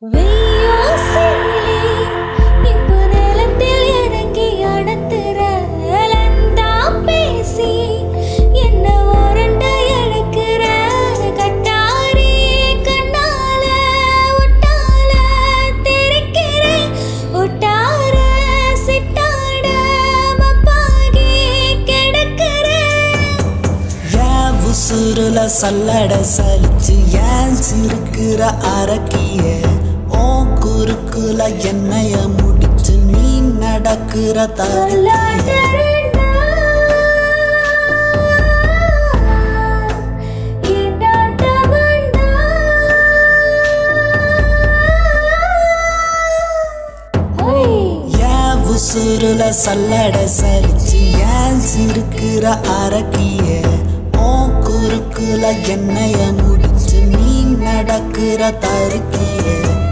வெய்யோசிலே இப்ப நிலத்தில் இறங்கி அடத்துற லந்தா பேசி என்ன ஓரண்ட எடுக்கிற கட்டாரி கண்ணால ஒட்டால தெரிக்கிறேன் ஒட்டார சிட்டாட மப்பாகி கிடக்கிறேன் ஏன் உசுருல சல்லட சலிச்சு ஏன் சிறுக்குற அரக்கிய ஓ குறுக்குல என்னைய முடிச்சு நீ நடக்கிற தருக்கிய ஏன் உசுருல சல்லட சலிச்சு ஏன் சிறுக்குற அரக்கிய ஓ குறுக்குல என்னைய முடிச்சு நீ நடக்கிற தருக்கிய